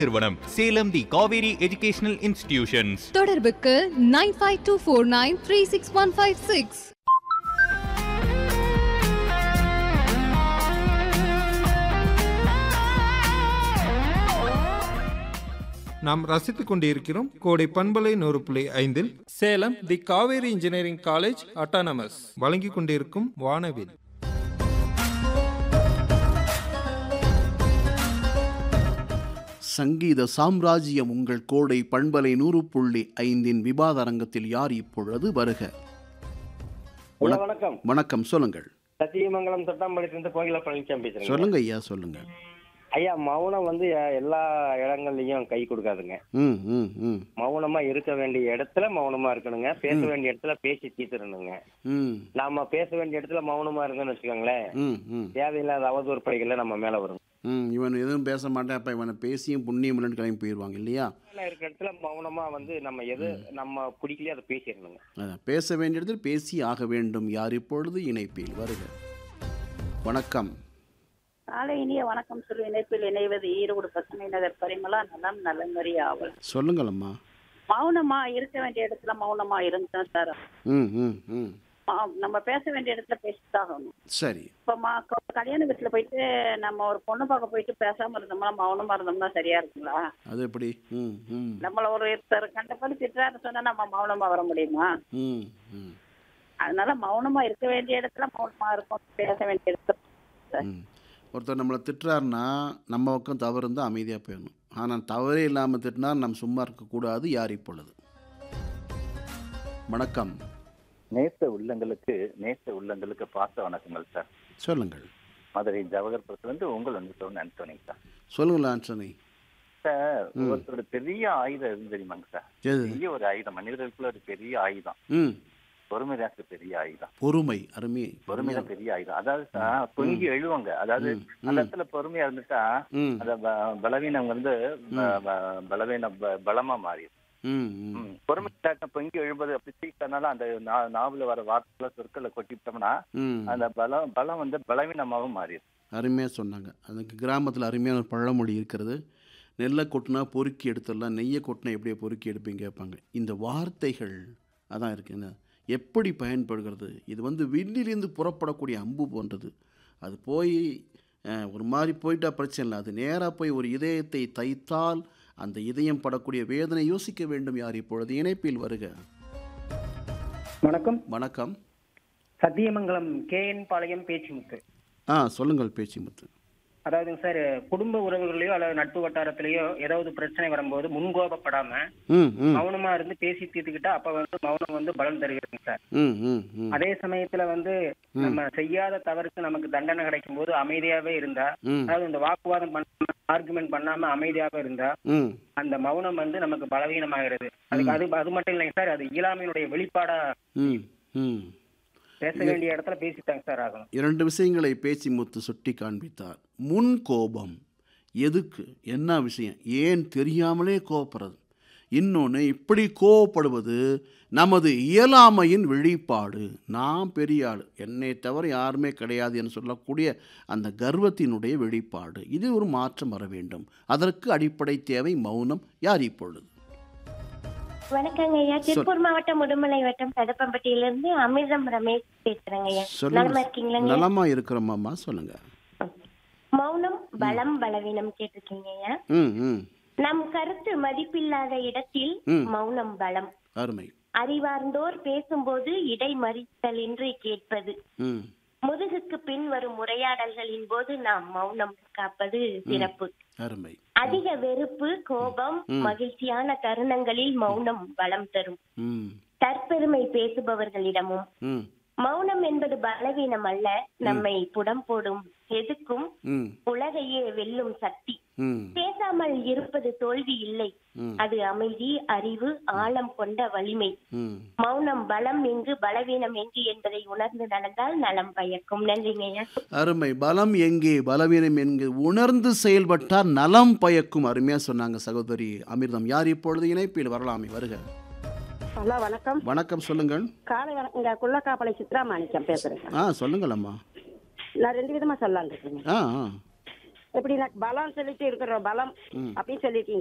நிறுவனம் Salem the Kaveri educational institutions தொடர்புக்கு nine five two four nine three six one five six நாம் ரசித்துக் கொண்டிருக்கிறோம் கோடை பண்பலை நூறு புள்ளி ஐந்தில் Salem the Kaveri engineering college autonomous வழங்கிக் கொண்டிருக்கும் வானவில் சங்கீத சாம்ராஜ்யம் உங்கள் கோடை பண்பலை நூறு புள்ளி ஐந்தின் விவாத அரங்கத்தில் யார் இப்பொழுது வருக ஹலோ வணக்கம் வணக்கம் சொல்லுங்கள் சத்தியமங்கலம் தொட்டாம்பாளையத்திலிருந்து கோகிலா பழனிசாமி பேசுறேங்க சொல்லுங்க ஐயா சொல்லுங்க ஐயா மௌனம் வந்து எ- எல்லா இடங்கள்லயும் கை கொடுக்காதுங்க ம் ம் ம் மௌனமா இருக்க வேண்டிய இடத்துல மௌனமா இருக்கணுங்க பேச வேண்டிய இடத்துல பேசி தீர்த்துடணுங்க ம் நாம பேச வேண்டிய இடத்துல மௌனமா இருந்தோம்னு வச்சுக்கோங்களேன் ம் ம் தேவையில்லாத அவதூறு படைகள்ல நம்ம மேல வரும் ம் இவன் எதுவும் பேச மாட்டேன் அப்போ இவனை பேசியும் புண்ணியம் இல்லைன்னு கிளம்பி போயிடுவாங்க இல்லையா மேல இருக்கிற இடத்துல மௌனமா வந்து நம்ம எது நம்ம பிடிக்கலையோ அதை பேசிடணுங்க அதான், பேச வேண்டிய இடத்தில் பேசி ஆக வேண்டும் யார் இப்பொழுது இணைப்பில் வருக வணக்கம் காலை இனிய வணக்கம் சொல்லி இணைப்பில் இணைவது ஈரோடு பசுமை நகர் பரிமளா நலம் நலமறி ஆவல் சொல்லுங்களம்மா மௌனமா இருக்க வேண்டிய இடத்துல மௌனமா இருந்தோம் சார் ம் ம் ம் மௌ- நம்ம பேச வேண்டிய இடத்துல பேசித்தாகணும் சரி இப்போ மா க- கல்யாண வீட்டுல போயிட்டு நம்ம ஒரு பொண்ணு பார்க்க போயிட்டு பேசாம இருந்தோம்னா மௌனமா இருந்தோம்னா சரியா இருக்குங்களா அது எப்படி ம் ம் நம்மள ஒரு ஒருத்தர் கண்டபடி திட்டுறாரு சொன்னா நம்ம மௌனமா வர முடியுமா ம் ம் அதனால மௌனமா இருக்க வேண்டிய இடத்துல மௌனமா இருக்கும் பேச வேண்டிய இடத்துல ம். ஒருத்தர் நம்மளை திட்டுறாருன்னா நம்ம பக்கம் தவறு இருந்தால் அமைதியாக போயிடணும் ஆனால் தவறே இல்லாமல் திட்டினா நம்ம சும்மா இருக்கக்கூடாது யார் இப்பொழுது வணக்கம் நேச உள்ளங்களுக்கு நேச உள்ளங்களுக்கு பாச வணக்கங்கள் சார் சொல்லுங்கள் மதுரை ஜவஹர்புரத்துலேருந்து உங்கள் வந்து சொன்ன அனுப்பினீங்க சார் சொல்லுங்கள் ஆண்டனி சார் ஒருத்தரோட பெரிய ஆயுதம் எது தெரியுமாங்க சார் எது பெரிய ஒரு ஆயுதம் மனிதர்களுக்குள்ள ஒரு பெரிய ஆயுதம் ம் பொறுமை தான் சார் பெரிய ஆயுதம் பொறுமை அருமை பொறுமை தான் பெரிய ஆயுதம் அதாவது சார் பொங்கி எழுவாங்க அதாவது அந்த இடத்துல பொறுமையா இருந்துட்டா ம் அந்த ப- பலவீனம் வந்து ப- ப- பலவீனம் ப- பலமா மாறிடும் ம் ம் ம். பொறுமை இல்லாட்டம் பொங்கி எழுவது அப்படி சீக்கிரனால அந்த நா- நாவல வர வார்த்தைகளை சொற்களை கொட்டிட்டோம்னா ம் அந்த பலம் பலம் வந்து பலவீனமாகவும் மாறிடும் அருமையாக சொன்னாங்க அதுக்கு கிராமத்தில் அருமையான ஒரு பழமொழி இருக்கிறது நெல்லை கொட்டினா பொறுக்கி எடுத்துடலாம் நெய்யை கொட்டினா எப்படியே பொறுக்கி எடுப்பீங்க கேட்பாங்க இந்த வார்த்தைகள் அதான் இருக்கு என்ன எப்படி பயன்படுகிறது இது வந்து விண்ணிலிருந்து புறப்படக்கூடிய அம்பு போன்றது அது போய் அஹ், ஒரு மாதிரி போயிட்டா பிரச்சனை இல்லை அது நேராக போய் ஒரு இதயத்தை தைத்தால் அந்த இதயம் படக்கூடிய வேதனை யோசிக்க வேண்டும் யார் இப்பொழுது இணைப்பில் வருக வணக்கம் வணக்கம் சத்தியமங்கலம் கேஎன் பாளையம் பேச்சுமுத்து ஆ சொல்லுங்கள் பேச்சிமுத்து அதாவதுங்க சார் குடும்ப உறவுகளையோ அல்லது நட்பு வட்டாரத்திலேயோ ஏதாவது பிரச்சனை வரும்போது முன்கோபப்படாம ம் ம் மௌனமா இருந்து பேசி தீர்த்துக்கிட்டா அப்ப வந்து மௌனம் வந்து பலம் தருகிறதுங்க சார் ம் ம் ம் அதே சமயத்துல வந்து நம்ம செய்யாத தவறுக்கு நமக்கு தண்டனை கிடைக்கும் போது அமைதியாவே இருந்தா ம் அதாவது இந்த வாக்குவாதம் பண்ணாம ஆர்குமெண்ட் பண்ணாம அமைதியாவே இருந்தா ம் அந்த மௌனம் வந்து நமக்கு பலவீனமாகிறது அதுக்கு அது அது மட்டும் இல்லைங்க சார் அது இயலாமையினுடைய வெளிப்பாடா ம் ம் பேச வேண்டிய இடத்துல பேசிட்டாங்க சார் ஆகணும் இரண்டு விஷயங்களை பேசி முத்து சுட்டி காண்பித்தார் முன் கோபம் எதுக்கு என்ன விஷயம் ஏன் தெரியாமலே கோபப்படுறது இன்னொன்று இப்படி கோவப்படுவது நமது இயலாமையின் வெளிப்பாடு நான் பெரிய ஆள் என்னை தவிர யாருமே கிடையாது என்று சொல்லக்கூடிய அந்த கர்வத்தினுடைய வெளிப்பாடு இது ஒரு மாற்றம் வர வேண்டும் அதற்கு அடிப்படை தேவை மௌனம் யார் இப்பொழுது வணக்கங்க ஐயா திருப்பூர் மாவட்டம் உடுமலை வட்டம் தடப்பம்பட்டியிலிருந்து அமிர்தம் ரமேஷ் பேசுறேங்க ஐயா நலமா சொல்லுங்க இருக்கீங்களா நலமா இருக்கிறோமாம்மா சொல்லுங்க மௌனம் பலம் பலவீனம் கேட்டிருக்கீங்க ஐயா ம் ம் நம் கருத்து மதிப்பில்லாத இடத்தில் ம். மௌனம் பலம் அருமை அறிவார்ந்தோர் பேசும்போது இடைமறித்தலின்றி கேட்பது ம் முதுகுக்கு பின் வரும் உரையாடல்களின் போது நாம் மௌனம் காப்பது சிறப்பு அருமை அதிக வெறுப்பு கோபம் மகிழ்ச்சியான தருணங்களில் மௌனம் பலம் தரும் ம் தற்பெருமை பேசுபவர்களிடமும் ம் மௌனம் என்பது பலவீனம் அல்ல நம்மை புடம் போடும் எதுக்கும் ம் உலகையே வெல்லும் சக்தி ம் பேசாமல் இருப்பது தோல்வி இல்லை ம். அது அமைதி அறிவு ஆழம் கொண்ட வலிமை ம் மௌனம் பலம் எங்கு பலவீனம் எங்கு என்பதை உணர்ந்து நடந்தால் நலம் பயக்கும் நன்றிங்க ஐயா அருமை பலம் எங்கே பலவீனம் எங்கே உணர்ந்து செயல்பட்டால் நலம் பயக்கும் அருமையாக சொன்னாங்க சகோதரி அமிர்தம் யார் இப்பொழுது இணைப்பில் வரலாமே வருக ஹலோ வணக்கம் வணக்கம் சொல்லுங்கள் காலை வணக்கம் இங்க குள்ளக்காப்பளை சித்ரா மாணிக்கம் பேசுறேன் ஆ சொல்லுங்கள் அம்மா நான் ரெண்டு விதமா சொல்லலாம்னு இருக்கேங்க ஆ ஆ எப்படின்னா பலம் சொல்லிட்டு இருக்கிறோம் பலம் ம். அப்படின்னு சொல்லிருக்கீங்க